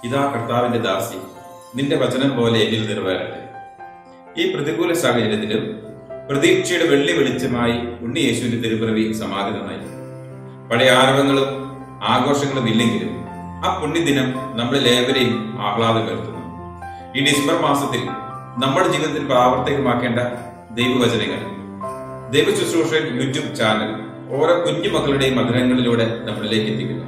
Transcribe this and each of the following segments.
ഇതാ കർത്താവിന്റെ ദാസി നിന്റെ വചനം പോലെ എന്നിൽ നിറവേറട്ടെ ഈ പ്രതികൂല സാഹചര്യത്തിലും പ്രതീക്ഷയുടെ വെള്ളി വെളിച്ചമായി ഉണ്ണി യേശുവിന്റെ തിരുപ്പിറവി സമാധിതമായി പഴയ ആരവങ്ങളും ആഘോഷങ്ങളും ഇല്ലെങ്കിലും ആ പുണ്യദിനം നമ്മളിൽ ഏവരെയും ആഹ്ലാദം വരുത്തുന്നു ഈ ഡിസംബർ മാസത്തിൽ നമ്മുടെ ജീവിതത്തിൽ പ്രാവർത്തികമാക്കേണ്ട ദൈവവചനങ്ങൾ ദൈവ ശുശ്രൂഷൻ യൂട്യൂബ് ചാനൽ ഓരോ കുഞ്ഞു മക്കളുടെയും മധുരങ്ങളിലൂടെ നമ്മളിലേക്ക് എത്തിക്കുന്നു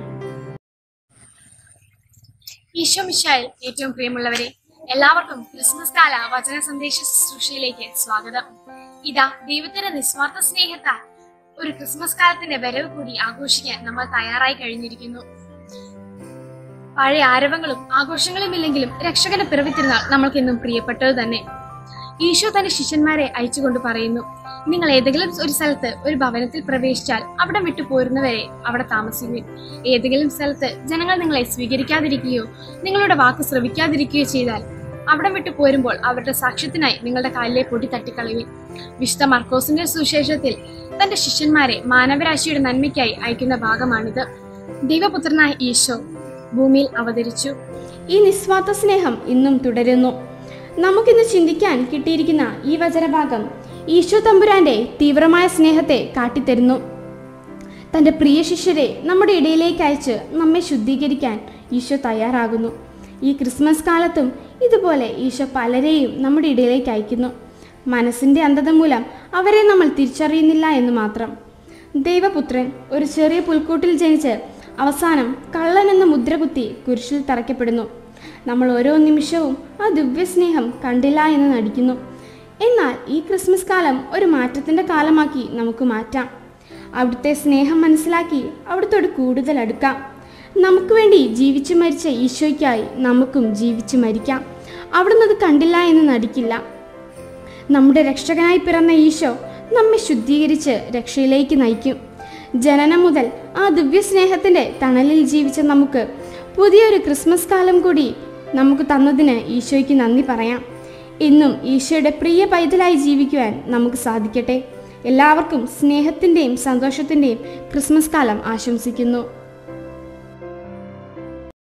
ഈശോ മിശായിൽ ഏറ്റവും പ്രിയമുള്ളവരെ എല്ലാവർക്കും ക്രിസ്മസ് കാല വചന സന്ദേശ ശുശ്രൂഷയിലേക്ക് സ്വാഗതം ഇതാ ദൈവത്തിന്റെ നിസ്വാർത്ഥ സ്നേഹത്താൽ ഒരു ക്രിസ്മസ് കാലത്തിന്റെ വരവ് കൂടി ആഘോഷിക്കാൻ നമ്മൾ തയ്യാറായി കഴിഞ്ഞിരിക്കുന്നു പഴയ ആരവങ്ങളും ആഘോഷങ്ങളും ഇല്ലെങ്കിലും രക്ഷകന്റെ പിറവിത്തിരുന്നാൾ നമ്മൾക്കെന്നും പ്രിയപ്പെട്ടത് തന്നെ ഈശോ തന്റെ ശിഷ്യന്മാരെ അയച്ചുകൊണ്ട് പറയുന്നു നിങ്ങൾ ഏതെങ്കിലും ഒരു സ്ഥലത്ത് ഒരു ഭവനത്തിൽ പ്രവേശിച്ചാൽ അവിടെ വിട്ടു പോരുന്നവരെ അവിടെ താമസിക്കുവിൻ ഏതെങ്കിലും സ്ഥലത്ത് ജനങ്ങൾ നിങ്ങളെ സ്വീകരിക്കാതിരിക്കുകയോ നിങ്ങളുടെ വാക്ക് ശ്രവിക്കാതിരിക്കുകയോ ചെയ്താൽ അവിടെ വിട്ടു പോരുമ്പോൾ അവരുടെ സാക്ഷ്യത്തിനായി നിങ്ങളുടെ കാലിലെ പൊടി തട്ടിക്കളയുവിൻ വിശുദ്ധ മർക്കോസിന്റെ സുവിശേഷത്തിൽ തന്റെ ശിഷ്യന്മാരെ മാനവരാശിയുടെ നന്മയ്ക്കായി അയക്കുന്ന ഭാഗമാണിത് ദൈവപുത്രനായ ഈശോ ഭൂമിയിൽ അവതരിച്ചു ഈ നിസ്വാർത്ഥ സ്നേഹം ഇന്നും തുടരുന്നു നമുക്കിന്ന് ചിന്തിക്കാൻ കിട്ടിയിരിക്കുന്ന ഈ വചനഭാഗം ഈശോ തമ്പുരാന്റെ തീവ്രമായ സ്നേഹത്തെ കാട്ടിത്തരുന്നു തൻ്റെ പ്രിയ ശിഷ്യരെ നമ്മുടെ ഇടയിലേക്ക് അയച്ച് നമ്മെ ശുദ്ധീകരിക്കാൻ ഈശോ തയ്യാറാകുന്നു ഈ ക്രിസ്മസ് കാലത്തും ഇതുപോലെ ഈശോ പലരെയും നമ്മുടെ ഇടയിലേക്ക് അയക്കുന്നു മനസ്സിൻ്റെ അന്ധത മൂലം അവരെ നമ്മൾ തിരിച്ചറിയുന്നില്ല എന്ന് മാത്രം ദൈവപുത്രൻ ഒരു ചെറിയ പുൽക്കൂട്ടിൽ ജനിച്ച് അവസാനം കള്ളൻ എന്ന മുദ്ര കുത്തി കുരിശിൽ തറയ്ക്കപ്പെടുന്നു നമ്മൾ ഓരോ നിമിഷവും ആ ദിവ്യസ്നേഹം കണ്ടില്ല എന്ന് നടിക്കുന്നു എന്നാൽ ഈ ക്രിസ്മസ് കാലം ഒരു മാറ്റത്തിൻ്റെ കാലമാക്കി നമുക്ക് മാറ്റാം അവിടുത്തെ സ്നേഹം മനസ്സിലാക്കി അവിടുത്തോട് കൂടുതൽ അടുക്കാം നമുക്ക് വേണ്ടി ജീവിച്ചു മരിച്ച ഈശോയ്ക്കായി നമുക്കും ജീവിച്ചു മരിക്കാം അവിടുന്ന് അത് കണ്ടില്ല എന്ന് നടിക്കില്ല നമ്മുടെ രക്ഷകനായി പിറന്ന ഈശോ നമ്മെ ശുദ്ധീകരിച്ച് രക്ഷയിലേക്ക് നയിക്കും ജനനം മുതൽ ആ ദിവ്യസ്നേഹത്തിൻ്റെ തണലിൽ ജീവിച്ച നമുക്ക് പുതിയൊരു ക്രിസ്മസ് കാലം കൂടി നമുക്ക് തന്നതിന് ഈശോയ്ക്ക് നന്ദി പറയാം ഇന്നും ഈശോയുടെ പ്രിയ പൈതലായി ജീവിക്കുവാൻ നമുക്ക് സാധിക്കട്ടെ എല്ലാവർക്കും സ്നേഹത്തിൻ്റെയും സന്തോഷത്തിൻ്റെയും ക്രിസ്മസ് കാലം ആശംസിക്കുന്നു